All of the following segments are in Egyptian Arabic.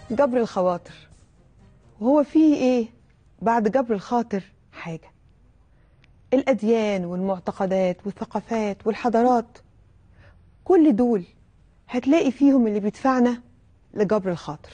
جبر الخواطر وهو فيه ايه بعد جبر الخاطر حاجة الأديان والمعتقدات والثقافات والحضارات كل دول هتلاقي فيهم اللي بيدفعنا لجبر الخاطر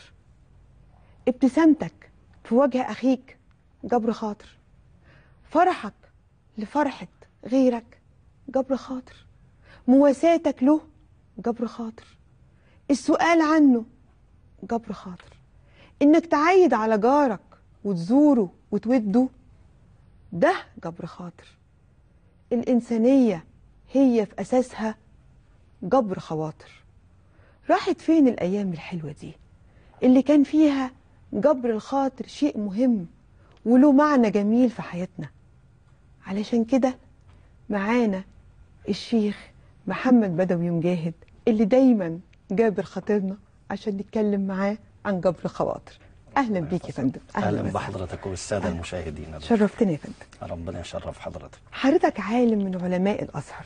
ابتسامتك في وجه أخيك جبر خاطر فرحك لفرحة غيرك جبر خاطر مواساتك له جبر خاطر السؤال عنه جبر خاطر انك تعيد على جارك وتزوره وتوده ده جبر خاطر الإنسانية هي في أساسها جبر خواطر راحت فين الأيام الحلوة دي اللي كان فيها جبر الخاطر شيء مهم وله معنى جميل في حياتنا علشان كده معانا الشيخ محمد بدوي مجاهد اللي دايما جابر خاطرنا عشان نتكلم معاه عن جبر الخواطر اهلا بيك يا فندم اهلا وسهلا. بحضرتك والساده المشاهدين شرفتنا يا فندم ربنا يشرف حضرتك حضرتك عالم من علماء الازهر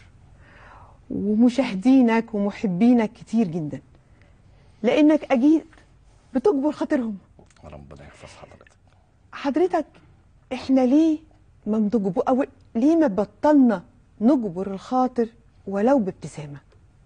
ومشاهدينك ومحبينك كتير جدا لانك اكيد بتجبر خاطرهم ربنا يحفظ حضرتك حضرتك احنا ليه ما بنجبر او ليه ما بطلنا نجبر الخاطر ولو بابتسامه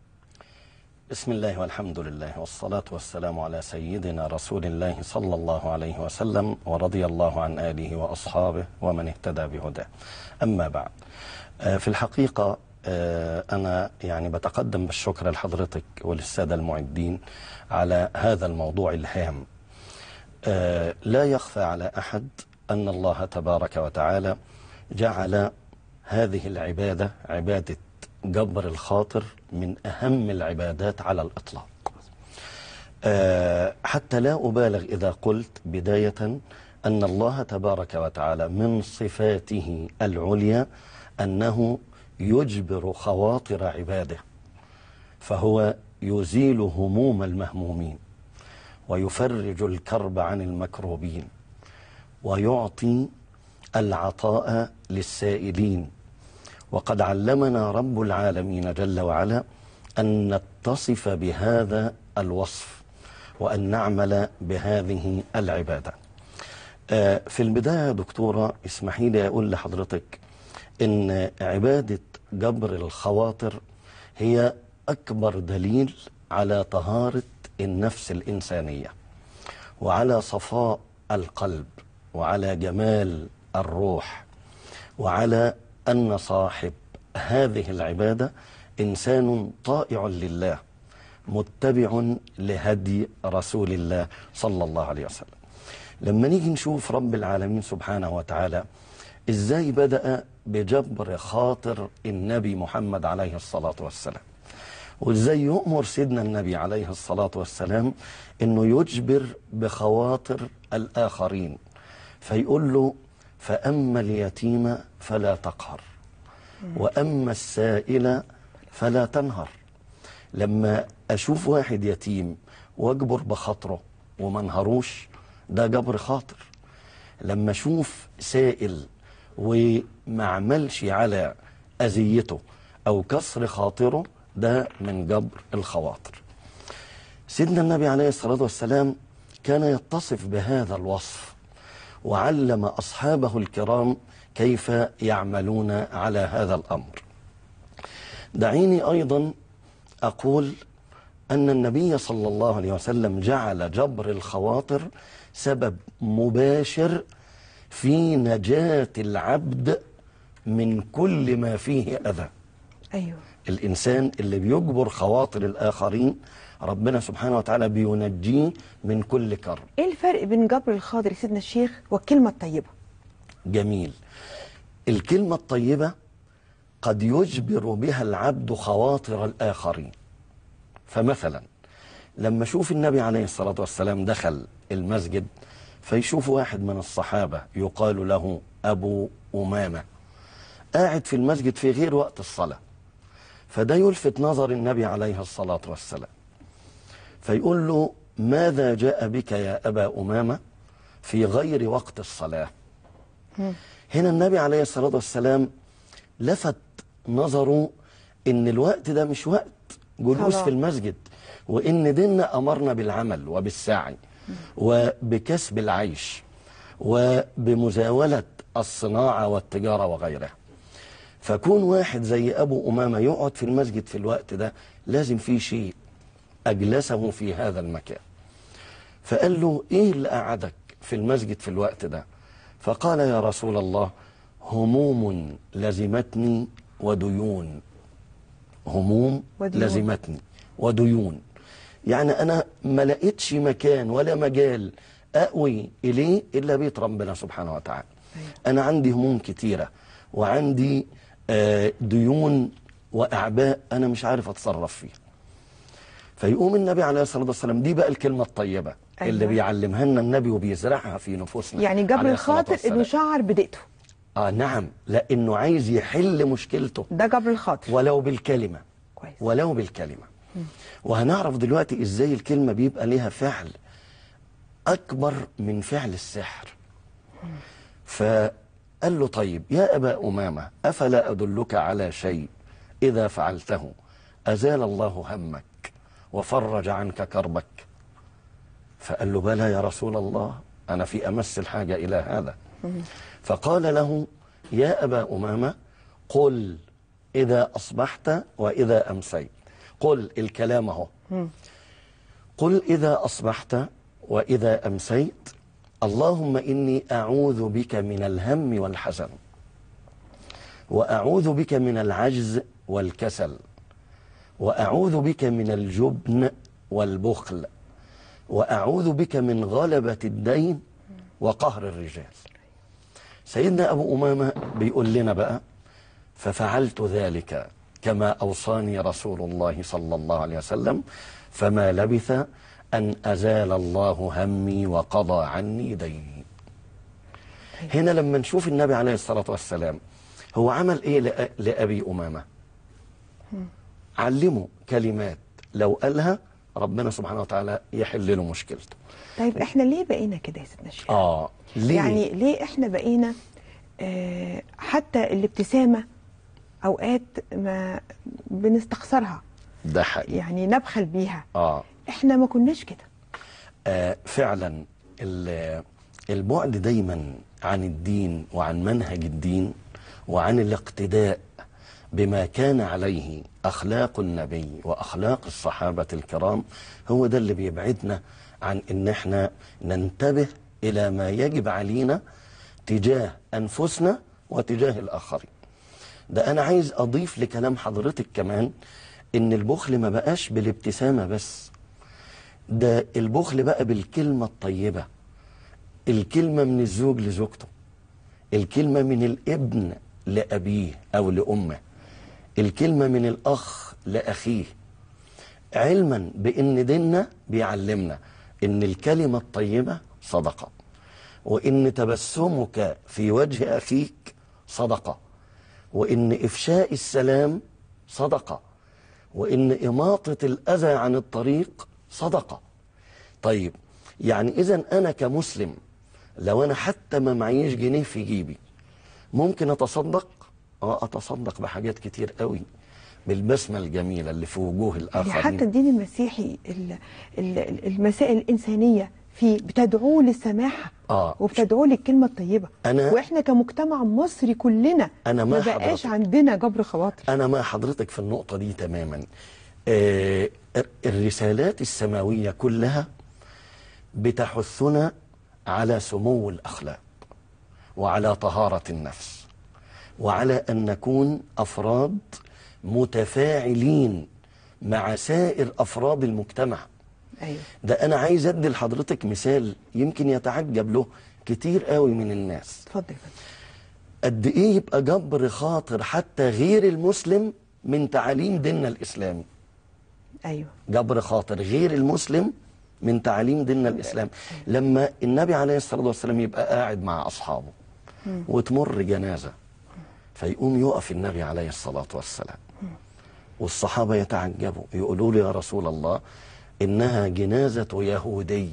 بسم الله والحمد لله والصلاة والسلام على سيدنا رسول الله صلى الله عليه وسلم ورضي الله عن آله وأصحابه ومن اهتدى بهداه أما بعد آه، في الحقيقة آه، أنا يعني بتقدم بالشكر لحضرتك وللسادة المعدين على هذا الموضوع الهام آه، لا يخفى على أحد أن الله تبارك وتعالى جعل هذه العبادة عبادة جبر الخاطر من أهم العبادات على الإطلاق آه، حتى لا أبالغ إذا قلت بداية أن الله تبارك وتعالى من صفاته العليا أنه يجبر خواطر عباده فهو يزيل هموم المهمومين ويفرج الكرب عن المكروبين ويعطي العطاء للسائلين وقد علمنا رب العالمين جل وعلا أن نتصف بهذا الوصف وأن نعمل بهذه العبادة آه، في البداية يا دكتورة اسمحي لي أقول لحضرتك إن عبادة جبر الخواطر هي أكبر دليل على طهارة النفس الإنسانية وعلى صفاء القلب وعلى جمال الروح وعلى أن صاحب هذه العبادة إنسان طائع لله متبع لهدي رسول الله صلى الله عليه وسلم لما نيجي نشوف رب العالمين سبحانه وتعالى إزاي بدأ بجبر خاطر النبي محمد عليه الصلاة والسلام وإزاي يؤمر سيدنا النبي عليه الصلاة والسلام أنه يجبر بخواطر الآخرين فيقول له فأما اليتيم فلا تقهر وأما السائل فلا تنهر لما أشوف واحد يتيم وأجبر بخاطره وما انهروش ده جبر خاطر لما أشوف سائل وما عملش على أذيته أو كسر خاطره ده من جبر الخواطر سيدنا النبي عليه الصلاة والسلام كان يتصف بهذا الوصف وعلم أصحابه الكرام كيف يعملون على هذا الأمر دعيني أيضا أقول أن النبي صلى الله عليه وسلم جعل جبر الخواطر سبب مباشر في نجاة العبد من كل ما فيه أذى ايوه الإنسان اللي بيجبر خواطر الآخرين ربنا سبحانه وتعالى بينجيه من كل كرب ايه الفرق بين جبر الخاطر يا سيدنا الشيخ والكلمه الطيبه جميل الكلمة الطيبة قد يجبر بها العبد خواطر الآخرين فمثلا لما شوف النبي عليه الصلاة والسلام دخل المسجد فيشوف واحد من الصحابة يقال له أبو أمامة قاعد في المسجد في غير وقت الصلاة فده يلفت نظر النبي عليه الصلاة والسلام فيقول له ماذا جاء بك يا أبا أمامة في غير وقت الصلاة هنا النبي عليه الصلاة والسلام لفت نظره ان الوقت ده مش وقت جلوس صلاة. في المسجد وان ديننا امرنا بالعمل وبالسعي وبكسب العيش وبمزاولة الصناعة والتجارة وغيرها فكون واحد زي أبو أمامة يقعد في المسجد في الوقت ده لازم في شيء أجلسه في هذا المكان فقال له إيه اللي قعدك في المسجد في الوقت ده فقال يا رسول الله هموم لزمتني وديون هموم وديون. لزمتني وديون يعني أنا ما لقيتش مكان ولا مجال أأوي إليه إلا بيت ربنا سبحانه وتعالى أنا عندي هموم كتيرة وعندي آه، ديون وأعباء أنا مش عارف أتصرف فيها فيقوم النبي عليه الصلاة والسلام دي بقى الكلمة الطيبة أيوة. اللي بيعلمها لنا النبي وبيزرعها في نفوسنا يعني جبر عليه الصلاة الخاطر والسلام. انه شعر بدقته آه نعم لأنه عايز يحل مشكلته ده جبر الخاطر ولو بالكلمة كويس ولو بالكلمة وهنعرف دلوقتي ازاي الكلمة بيبقى ليها فعل أكبر من فعل السحر فقال له طيب يا أبا أمامة أفلا أدلك على شيء إذا فعلته أزال الله همك وفرج عنك كربك فقال له بلى يا رسول الله أنا في أمس الحاجة إلى هذا فقال له يا أبا أمامة قل إذا أصبحت وإذا أمسيت قل الكلام اهو قل إذا أصبحت وإذا أمسيت اللهم إني أعوذ بك من الهم والحزن وأعوذ بك من العجز والكسل وأعوذ بك من الجبن والبخل وأعوذ بك من غلبة الدين وقهر الرجال سيدنا أبو أمامة بيقول لنا بقى ففعلت ذلك كما أوصاني رسول الله صلى الله عليه وسلم فما لبث أن أزال الله همي وقضى عني ديني هنا لما نشوف النبي عليه الصلاة والسلام هو عمل إيه لأ- لأبي أمامة علمه كلمات لو قالها ربنا سبحانه وتعالى يحل له مشكلته طيب احنا ليه بقينا كده يا سيدنا الشيخ آه ليه؟ يعني ليه احنا بقينا آه حتى الابتسامة اوقات ما بنستخسرها ده حقيقي يعني نبخل بيها آه احنا ما كناش كده آه، فعلا ال- البعد دايما عن الدين وعن منهج الدين وعن الاقتداء بما كان عليه اخلاق النبي واخلاق الصحابه الكرام هو ده اللي بيبعدنا عن ان احنا ننتبه الى ما يجب علينا تجاه انفسنا وتجاه الاخرين ده انا عايز اضيف لكلام حضرتك كمان ان البخل ما بقاش بالابتسامه بس ده البخل بقى بالكلمة الطيبة الكلمة من الزوج لزوجته الكلمة من الابن لأبيه أو لأمه الكلمة من الأخ لأخيه علما بأن ديننا بيعلمنا أن الكلمة الطيبة صدقة وأن تبسمك في وجه أخيك صدقة وأن إفشاء السلام صدقة وإن إماطة الأذى عن الطريق صدقة طيب يعني إذا أنا كمسلم لو أنا حتى ما معيش جنيه في جيبي ممكن أتصدق آه أتصدق بحاجات كتير قوي بالبسمة الجميلة اللي في وجوه يعني الآخرين حتى الدين المسيحي ال- ال- المسائل الإنسانية فيه بتدعوه للسماحة آه. وبتدعوه للكلمة الطيبة أنا- وإحنا كمجتمع مصري كلنا أنا ما مع بقاش حضرتك. عندنا جبر خواطر أنا مع حضرتك في النقطة دي تماما آه الرسالات السماوية كلها بتحثنا على سمو الأخلاق وعلى طهارة النفس وعلى أن نكون أفراد متفاعلين مع سائر أفراد المجتمع أيوه ده أنا عايز أدي لحضرتك مثال يمكن يتعجب له كتير قوي من الناس اتفضل يا فندم. قد ايه يبقى جبر خاطر حتى غير المسلم من تعاليم ديننا الاسلامي أيوه جبر خاطر غير المسلم من تعاليم ديننا الاسلامي لما النبي عليه الصلاه والسلام يبقى قاعد مع اصحابه وتمر جنازه فيقوم يقف النبي عليه الصلاه والسلام والصحابه يتعجبوا يقولوا له يا رسول الله انها جنازه يهودي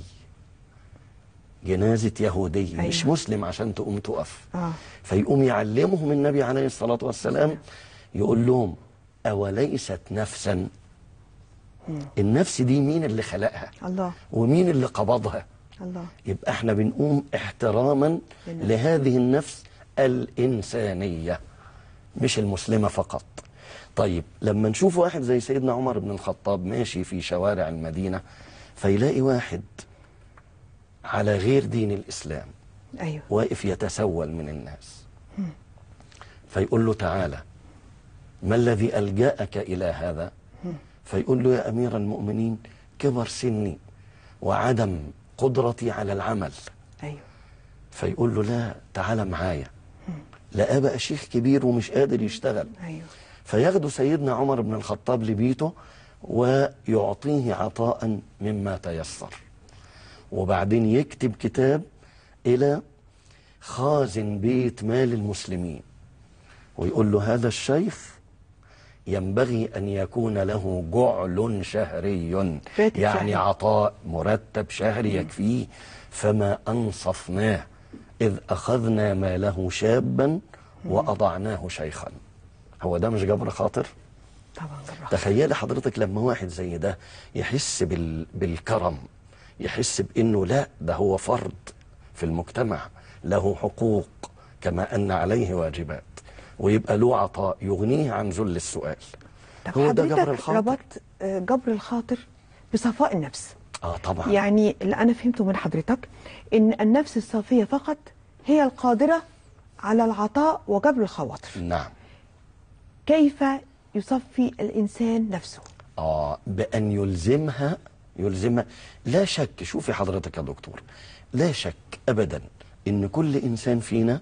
جنازه يهودي مش أيوة. مسلم عشان تقوم تقف آه. فيقوم يعلمهم النبي عليه الصلاة والسلام يقول لهم أوليست نفسا النفس دي مين اللي خلقها الله ومين اللي قبضها الله يبقى احنا بنقوم احتراما للنفس. لهذه النفس الإنسانية مش المسلمة فقط طيب لما نشوف واحد زي سيدنا عمر بن الخطاب ماشي في شوارع المدينة فيلاقي واحد على غير دين الإسلام ايوه واقف يتسول من الناس فيقول له تعالى ما الذي ألجأك إلى هذا فيقول له يا أمير المؤمنين كبر سني وعدم قدرتي على العمل ايوه فيقول له لا تعالى معايا لا أبقى شيخ كبير ومش قادر يشتغل ايوه فياخده سيدنا عمر بن الخطاب لبيته ويعطيه عطاء مما تيسر وبعدين يكتب كتاب إلى خازن بيت مال المسلمين ويقول له هذا الشيخ ينبغي أن يكون له جعل شهري راتب يعني شهري. عطاء مرتب شهري يكفيه فما أنصفناه إذ أخذنا ماله شابا وأضعناه شيخا هو ده مش جبر خاطر طبعا جبر تخيلي حضرتك لما واحد زي ده يحس بال... بالكرم يحس بانه لا ده هو فرد في المجتمع له حقوق كما ان عليه واجبات ويبقى له عطاء يغنيه عن ذل السؤال طب هو ده حضرتك جبر الخاطر ربطت آه، جبر الخاطر بصفاء النفس اه طبعا يعني اللي انا فهمته من حضرتك ان النفس الصافيه فقط هي القادره على العطاء وجبر الخواطر نعم كيف يصفي الانسان نفسه اه بان يلزمها يلزمها لا شك شوفي حضرتك يا دكتور لا شك ابدا ان كل انسان فينا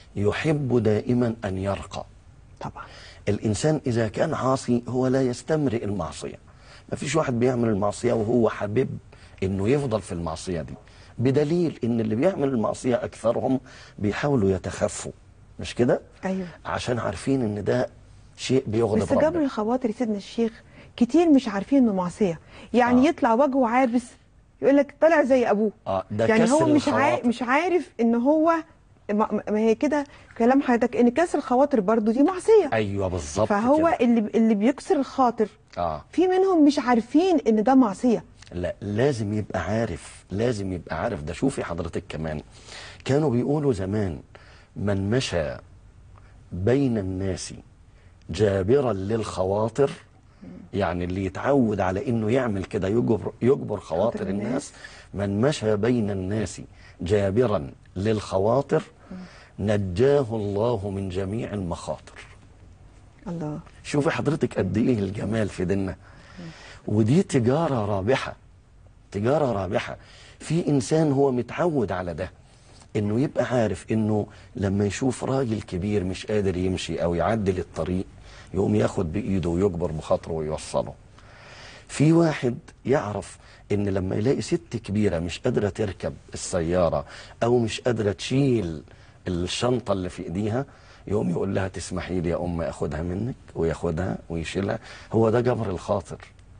يحب دائما ان يرقى طبعا الإنسان إذا كان عاصي هو لا يستمرئ المعصية ما فيش واحد بيعمل المعصية وهو حابب إنه يفضل في المعصية دي بدليل إن اللي بيعمل المعصية أكثرهم بيحاولوا يتخفوا مش كده؟ ايوه عشان عارفين إن ده شيء بيغضب بس جبر ربنا الخواطر يا سيدنا الشيخ كتير مش عارفين انه معصيه يعني آه. يطلع وجهه عابس يقول لك طلع زي ابوه آه ده يعني كسر هو مش عارف الخواطر. مش عارف ان هو ما ما هي كده كلام حضرتك ان كسر الخواطر برضو دي معصيه أيوه بالظبط فهو كده. اللي اللي بيكسر الخاطر آه في منهم مش عارفين ان ده معصيه لا لازم يبقى عارف لازم يبقى عارف ده شوفي حضرتك كمان كانوا بيقولوا زمان من مشى بين الناس جابرا للخواطر يعني اللي يتعود على انه يعمل كده يجبر يجبر خواطر خاطر الناس. الناس من مشى بين الناس جابرا للخواطر نجاه الله من جميع المخاطر الله شوفي حضرتك قد ايه الجمال في ديننا ودي تجارة رابحة تجارة رابحة في انسان هو متعود على ده انه يبقى عارف انه لما يشوف راجل كبير مش قادر يمشي او يعدل الطريق يقوم ياخد بايده ويجبر بخاطره ويوصله في واحد يعرف ان لما يلاقي ست كبيرة مش قادرة تركب السيارة او مش قادرة تشيل الشنطة اللي في ايديها يقوم يقول لها تسمحي لي يا ام اخدها منك وياخدها ويشيلها هو ده جبر الخاطر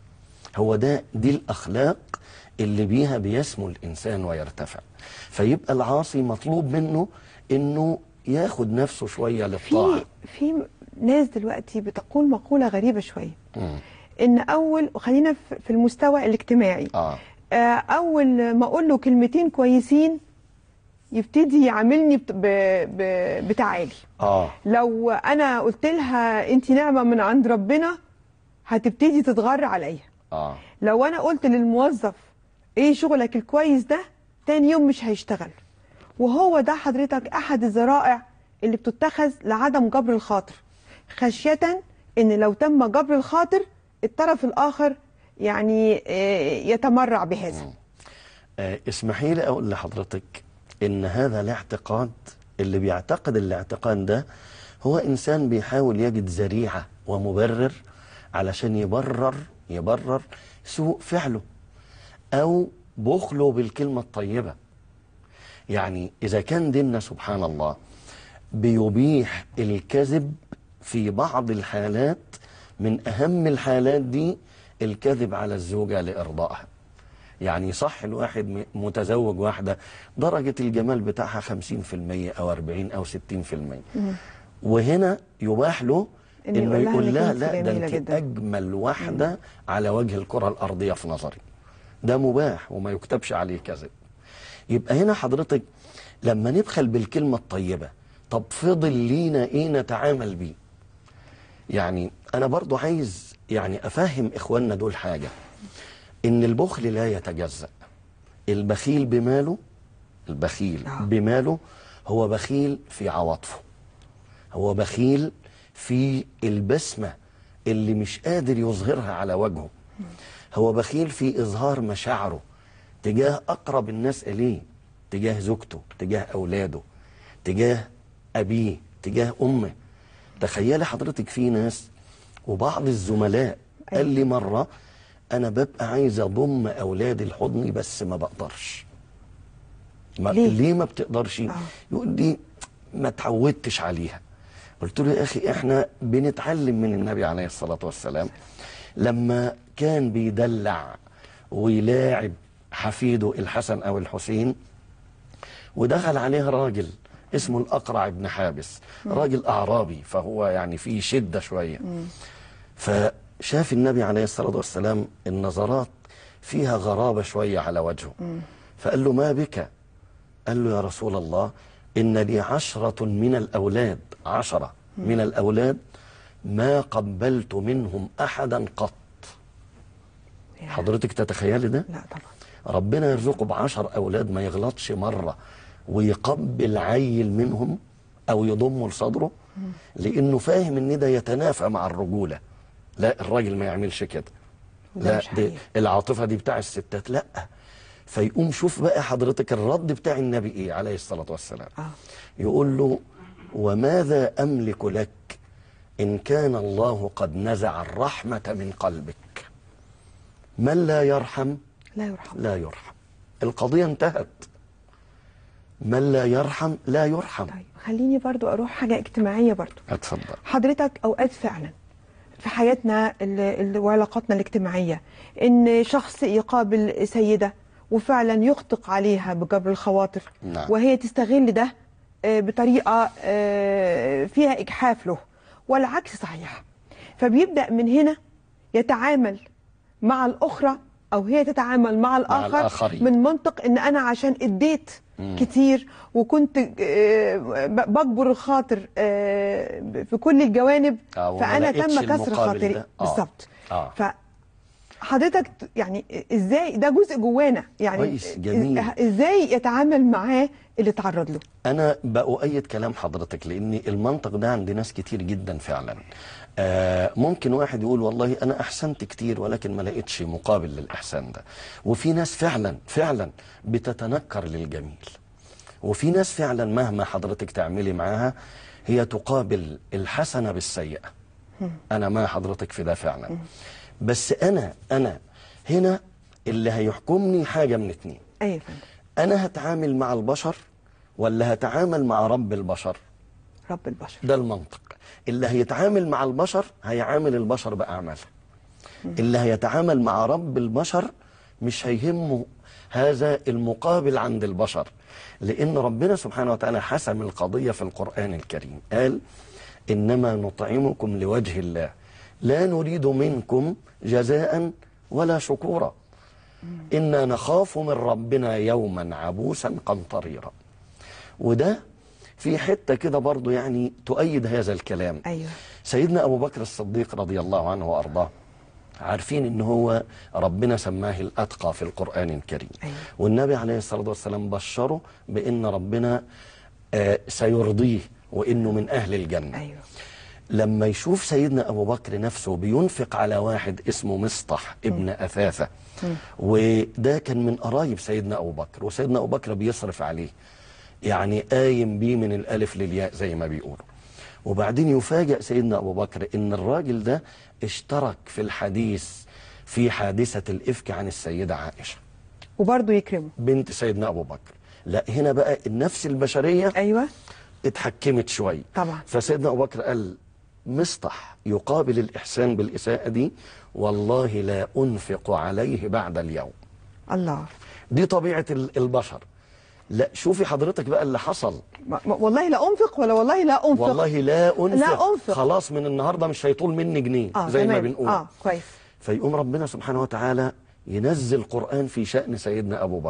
هو ده دي الاخلاق اللي بيها بيسمو الانسان ويرتفع فيبقى العاصي مطلوب منه انه ياخد نفسه شوية للطاعة في في ناس دلوقتي بتقول مقوله غريبه شويه مم. ان اول وخلينا في في المستوى الاجتماعي اه آه، اول ما اقول له كلمتين كويسين يبتدي يعاملني بت- ب- ب- بتعالي اه لو انا قلت لها انت نعمه من عند ربنا هتبتدي تتغر عليا اه لو انا قلت للموظف ايه شغلك الكويس ده تاني يوم مش هيشتغل وهو ده حضرتك احد الذرائع اللي بتتخذ لعدم جبر الخاطر خشية ان لو تم جبر الخاطر الطرف الاخر يعني آه، يتمرع بهذا آه، اسمحي لي اقول لحضرتك ان هذا الاعتقاد اللي بيعتقد الاعتقاد ده هو انسان بيحاول يجد ذريعه ومبرر علشان يبرر يبرر سوء فعله او بخله بالكلمه الطيبه يعني اذا كان ديننا سبحان الله بيبيح الكذب في بعض الحالات من اهم الحالات دي الكذب على الزوجه لارضائها يعني صح الواحد م- متزوج واحدة درجة الجمال بتاعها 50% أو 40 أو 60% وهنا يباح له إنه إنه يقول يقول لها لها إنك لا أنت ده جميلة أنت جداً. أجمل واحدة على وجه الكرة الأرضية في نظري ده مباح وما يكتبش عليه كذب يبقى هنا حضرتك لما نبخل بالكلمة الطيبة طب فضل لينا ايه نتعامل بيه يعني انا برضو عايز يعني افهم اخواننا دول حاجة ان البخل لا يتجزأ البخيل بماله البخيل آه. بماله هو بخيل في عواطفه هو بخيل في البسمة اللي مش قادر يظهرها على وجهه هو بخيل في إظهار مشاعره تجاه أقرب الناس إليه تجاه زوجته تجاه أولاده تجاه أبيه تجاه أمه تخيلي حضرتك في ناس وبعض الزملاء قال لي مرة أنا ببقى عايز أضم أولادي لحضني بس ما بقدرش ما ليه؟ ليه ما بتقدرش آه. يقول لي ما تعودتش عليها قلت له يا اخي احنا بنتعلم من النبي عليه الصلاه والسلام لما كان بيدلع ويلاعب حفيده الحسن او الحسين ودخل عليه راجل اسمه الاقرع بن حابس راجل اعرابي فهو يعني فيه شده شويه فشاف النبي عليه الصلاه والسلام النظرات فيها غرابه شويه على وجهه فقال له ما بك قال له يا رسول الله إن لي عشرة من الأولاد عشرة من الأولاد ما قبلت منهم أحدا قط يا. حضرتك تتخيلي ده لا طبعا ربنا يرزقه بعشر أولاد ما يغلطش مرة ويقبل عيل منهم أو يضمه لصدره لأنه فاهم إن ده يتنافى مع الرجولة لا الراجل ما يعملش كده ده لا مش دي حقيقي. العاطفة دي بتاع الستات لا فيقوم شوف بقى حضرتك الرد بتاع النبي ايه عليه الصلاة والسلام آه. يقول له وماذا أملك لك إن كان الله قد نزع الرحمة من قلبك من لا يرحم لا يرحم لا يرحم القضية انتهت من لا يرحم لا يرحم طيب خليني برضو اروح حاجه اجتماعيه برضو اتفضل حضرتك اوقات فعلا في حياتنا ال- ال- وعلاقاتنا الاجتماعيه ان شخص يقابل سيده وفعلا يخطق عليها بجبر الخواطر نعم. وهي تستغل ده آه، بطريقه آه، فيها اجحاف له والعكس صحيح فبيبدا من هنا يتعامل مع الاخرى او هي تتعامل مع الاخر الآخرين. من منطق ان انا عشان اديت كتير وكنت آه، ب- بجبر الخاطر آه، في كل الجوانب آه، وما فانا لقيتش تم كسر المقابل خاطري ده. آه. بالظبط آه. فحضرتك ت- يعني ازاي ده جزء جوانا يعني كويس، جميل. إز- ازاي يتعامل معاه اللي تعرض له أنا بأؤيد كلام حضرتك لأن المنطق ده عند ناس كتير جدا فعلا آه ممكن واحد يقول والله أنا أحسنت كتير ولكن ما لقيتش مقابل للإحسان ده وفي ناس فعلا فعلا بتتنكر للجميل وفي ناس فعلا مهما حضرتك تعملي معاها هي تقابل الحسنة بالسيئة أنا مع حضرتك في ده فعلا بس أنا أنا هنا اللي هيحكمني حاجة من اتنين ايوه يا فندم أنا هتعامل مع البشر ولا هتعامل مع رب البشر رب البشر ده المنطق اللي هيتعامل مع البشر هيعامل البشر بأعمالها اللي هيتعامل مع رب البشر مش هيهمه هذا المقابل عند البشر لأن ربنا سبحانه وتعالى حسم القضية في القرآن الكريم قال إنما نطعمكم لوجه الله لا نريد منكم جزاء ولا شكورا إنا نخاف من ربنا يوما عبوسا قمطريرا وده في حتة كده برضو يعني تؤيد هذا الكلام ايوه سيدنا أبو بكر الصديق رضي الله عنه وأرضاه عارفين ان هو ربنا سماه الاتقى في القران الكريم أيوة. والنبي عليه الصلاه والسلام بشره بان ربنا آه، سيرضيه وانه من اهل الجنه ايوه لما يشوف سيدنا أبو بكر نفسه بينفق على واحد اسمه مصطح ابن أثاثة وده كان من قرايب سيدنا أبو بكر وسيدنا أبو بكر بيصرف عليه يعني قايم بيه من الألف للياء زي ما بيقولوا وبعدين يفاجأ سيدنا أبو بكر إن الراجل ده اشترك في الحديث في حادثة الإفك عن السيدة عائشة وبرضه يكرمه بنت سيدنا أبو بكر لا هنا بقى النفس البشرية ايوه اتحكمت شوية طبعا. فسيدنا أبو بكر قال مصطح يقابل الإحسان بالإساءة دي والله لا أنفق عليه بعد اليوم الله دي طبيعة ال- البشر لا شوفي حضرتك بقى اللي حصل ما- ما- والله لا انفق ولا والله لا انفق والله لا أنفق, لا أنفق. خلاص من النهاردة مش هيطول مني جنيه اه زي ما تمام. بنقول اه كويس فيقوم ربنا سبحانه وتعالى ينزل قرآن في شأن سيدنا أبو بكر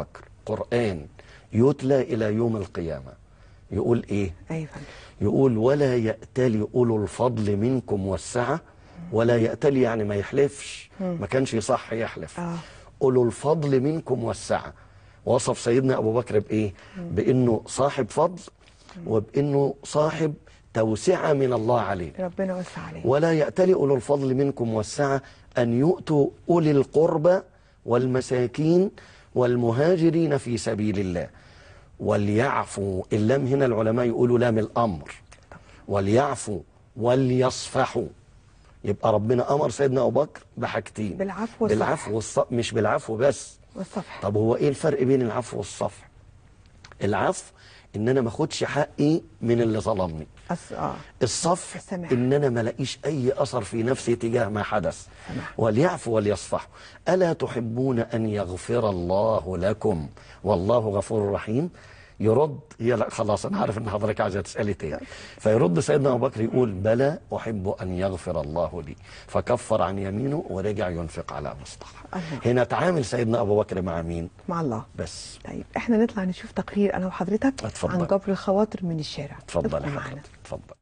القرآن يتلى إلى يوم القيامة يقول إيه ايوه يا فندم. يقول ولا يأتلي أولو الفضل منكم والسعة ولا يأتلي يعني ما يحلفش ما كانش يصح يحلف آه. أولو الفضل منكم والسعة وصف سيدنا أبو بكر بإيه بأنه صاحب فضل وبأنه صاحب توسعة من الله عليه ربنا وسع عليه ولا يأتلي أولو الفضل منكم والسعة أن يؤتوا أولي القربى والمساكين والمهاجرين في سبيل الله وليعفوا اللام هنا العلماء يقولوا لام الأمر وليعفوا وليصفحوا يبقى ربنا أمر سيدنا أبو بكر بحاجتين بالعفو والصفح. بالعفو والص... مش بالعفو بس والصفح طب هو ايه الفرق بين العفو والصفح العفو ان انا ما اخدش حقي من اللي ظلمني أص... اه الصفح السماح. ان انا ما لاقيش اي اثر في نفسي تجاه ما حدث سماح. وليعفوا وليصفحوا الا تحبون ان يغفر الله لكم والله غفور رحيم يرد هي لا خلاص انا عارف ان حضرتك عايزه تسالي تاني فيرد سيدنا ابو بكر يقول بلى احب ان يغفر الله لي فكفر عن يمينه ورجع ينفق على مصطفى الله. هنا تعامل سيدنا ابو بكر مع مين مع الله بس طيب احنا نطلع نشوف تقرير انا وحضرتك اتفضل. عن جبر الخواطر من الشارع اتفضل ابقوا يا معانا حضرتك اتفضل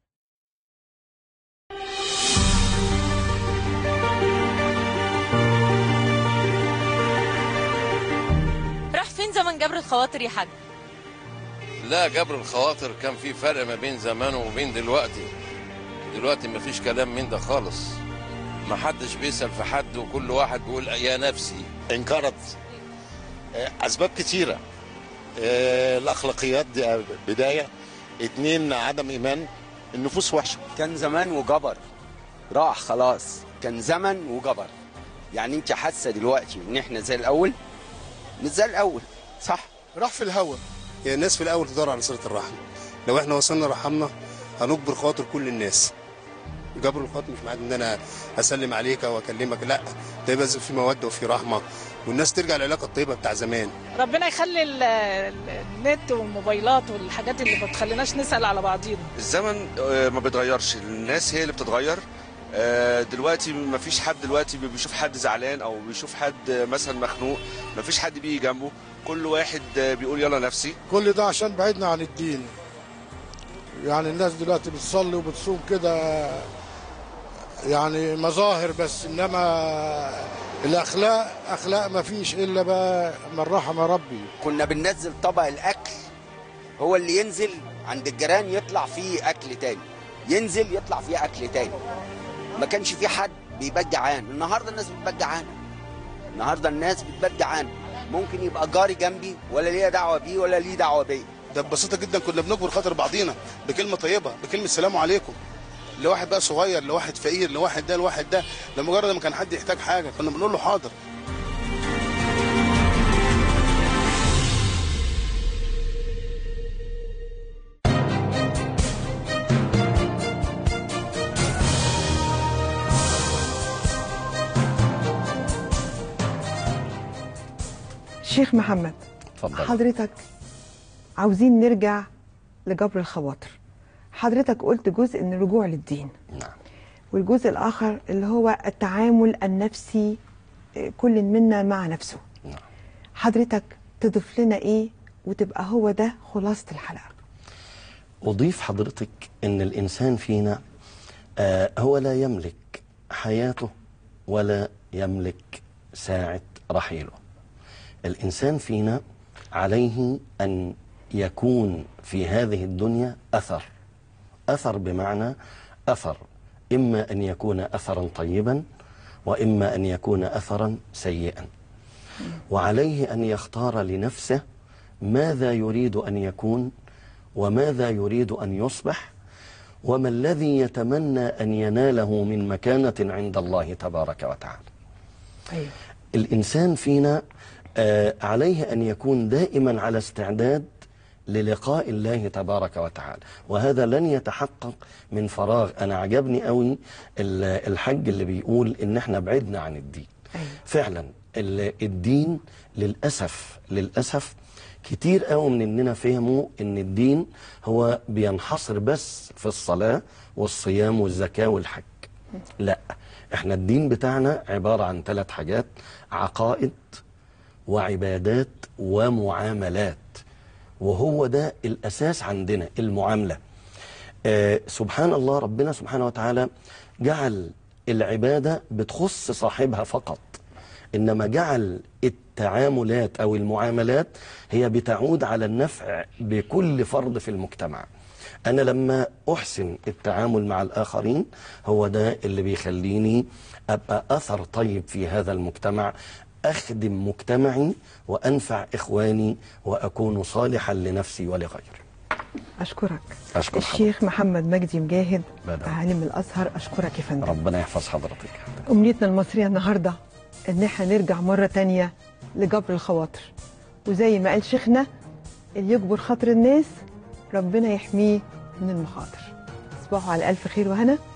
راح فين زمن جبر الخواطر يا حاج لا جبر الخواطر كان في فرق ما بين زمان وبين دلوقتي دلوقتي ما فيش كلام من ده خالص ما حدش بيسأل في حد وكل واحد بيقول يا نفسي انكرت آه، اسباب كتيره آه، الاخلاقيات دي بدايه اتنين عدم ايمان النفوس وحشه كان زمان وجبر راح خلاص كان زمن وجبر يعني انت حاسه دلوقتي ان احنا زي الاول مش زي الاول صح راح في الهوا يعني الناس في الاول تدور على صله الرحم لو احنا وصلنا رحمنا هنجبر خاطر كل الناس جبر الخاطر مش معناه ان انا اسلم عليك او اكلمك لا ده يبقى في موده وفي رحمه والناس ترجع للعلاقه الطيبه بتاع زمان ربنا يخلي ال- ال- النت والموبايلات والحاجات اللي ما بتخليناش نسأل على بعضينا الزمن آه، ما بيتغيرش الناس هي اللي بتتغير آه، دلوقتي ما فيش حد دلوقتي بيشوف حد زعلان او بيشوف حد آه، مثلا مخنوق ما فيش حد بيجي جنبه كل واحد آه، بيقول يلا نفسي كل ده عشان بعدنا عن الدين يعني الناس دلوقتي بتصلي وبتصوم كده يعني مظاهر بس انما الاخلاق اخلاق ما فيش الا بقى من رحم ربي كنا بننزل طبق الاكل هو اللي ينزل عند الجيران يطلع فيه اكل تاني ينزل يطلع فيه اكل تاني ما كانش في حد بيبات جعان النهارده الناس بتبات جعانه النهارده الناس بتبات جعانه ممكن يبقى جاري جنبي ولا ليا دعوه بيه ولا ليه دعوه بيا ده ببساطه جدا كنا بنجبر خاطر بعضينا بكلمه طيبه بكلمه سلام عليكم لواحد بقى صغير لواحد فقير لواحد ده لواحد ده لمجرد ما كان حد يحتاج حاجه كنا بنقول له حاضر شيخ محمد اتفضل حضرتك عاوزين نرجع لجبر الخواطر حضرتك قلت جزء ان الرجوع للدين نعم والجزء الاخر اللي هو التعامل النفسي آه، كل منا مع نفسه نعم. حضرتك تضيف لنا ايه وتبقى هو ده خلاصة الحلقة أضيف حضرتك أن الإنسان فينا آه هو لا يملك حياته ولا يملك ساعة رحيله الإنسان فينا عليه أن يكون في هذه الدنيا أثر أثر بمعنى أثر إما أن يكون أثرا طيبا وإما أن يكون أثرا سيئا وعليه أن يختار لنفسه ماذا يريد أن يكون وماذا يريد أن يصبح وما الذي يتمنى أن يناله من مكانة عند الله تبارك وتعالى أيوه. الإنسان فينا آه عليه أن يكون دائما على استعداد للقاء الله تبارك وتعالى وهذا لن يتحقق من فراغ أنا عجبني قوي ال- الحج اللي بيقول إن احنا بعدنا عن الدين أيوه. فعلا ال- الدين للأسف للأسف كتير قوي مننا فهموا ان الدين هو بينحصر بس في الصلاة والصيام والزكاة والحج لا احنا الدين بتاعنا عبارة عن ثلاث حاجات عقائد وعبادات ومعاملات وهو ده الأساس عندنا المعاملة آه سبحان الله ربنا سبحانه وتعالى جعل العبادة بتخص صاحبها فقط إنما جعل التعاملات أو المعاملات هي بتعود على النفع بكل فرد في المجتمع أنا لما أحسن التعامل مع الآخرين هو ده اللي بيخليني أبقى أثر طيب في هذا المجتمع أخدم مجتمعي وأنفع إخواني وأكون صالحا لنفسي ولغيري اشكرك أشكر الشيخ محمد مجدي مجاهد بدأ. عالم الازهر اشكرك يا فندم ربنا يحفظ حضرتك امنيتنا المصريه النهارده ان احنا نرجع مره تانية لجبر الخواطر وزي ما قال شيخنا اللي يجبر خاطر الناس ربنا يحميه من المخاطر تصبحوا على الف خير وهنا